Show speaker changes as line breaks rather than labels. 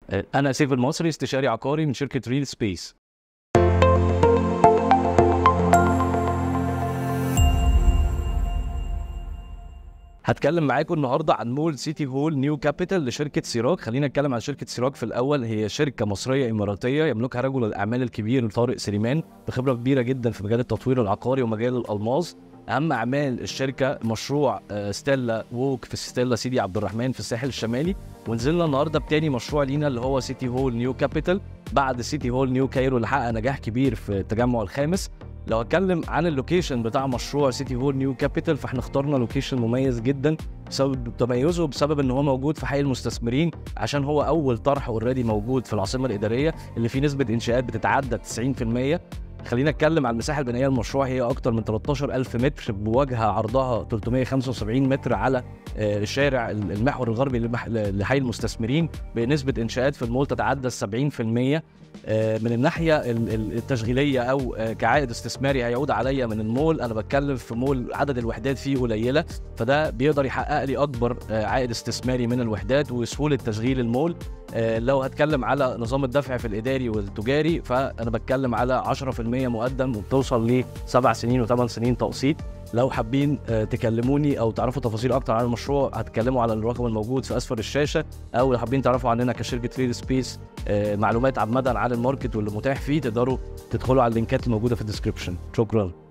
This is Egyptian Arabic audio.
انا سيف المصري استشاري عقاري من شركه ريل سبيس هتكلم معاكم النهارده عن مول سيتي هول نيو كابيتال لشركه سيراك خلينا نتكلم عن شركه سيراك في الاول هي شركه مصريه اماراتيه يملكها رجل الاعمال الكبير طارق سليمان بخبره كبيره جدا في مجال التطوير العقاري ومجال الالماظ اهم اعمال الشركه مشروع آه، ستيلا ووك في ستيلا سيدي عبد الرحمن في الساحل الشمالي ونزلنا النهارده بتاني مشروع لينا اللي هو سيتي هول نيو كابيتال بعد سيتي هول نيو كايرو اللي حقق نجاح كبير في التجمع الخامس لو اتكلم عن اللوكيشن بتاع مشروع سيتي هول نيو كابيتال فاحنا اخترنا لوكيشن مميز جدا بسبب تميزه بسبب ان هو موجود في حي المستثمرين عشان هو اول طرح اوريدي موجود في العاصمه الاداريه اللي فيه نسبه انشاءات بتتعدى 90% خلينا نتكلم عن المساحه البنائيه للمشروع هي اكتر من 13000 متر بواجهه عرضها 375 متر على آه، شارع المحور الغربي لمح- لحي المستثمرين بنسبه انشاءات في المول تتعدى 70% آه، من الناحيه ال- ال- التشغيليه او آه، كعائد استثماري هيعود عليا من المول انا بتكلم في مول عدد الوحدات فيه قليله فده بيقدر يحقق لي اكبر آه، عائد استثماري من الوحدات وسهوله تشغيل المول آه، لو هتكلم على نظام الدفع في الاداري والتجاري فانا بتكلم على 10% مقدم وبتوصل ل 7 سنين و8 سنين تقسيط لو حابين آه، تكلموني او تعرفوا تفاصيل اكتر عن المشروع هتكلموا على الرقم الموجود في اسفل الشاشه او لو حابين تعرفوا عننا كشركه ريل سبيس آه، معلومات عامه عن الماركت واللي متاح فيه تقدروا تدخلوا على اللينكات الموجوده في الديسكربشن شكرا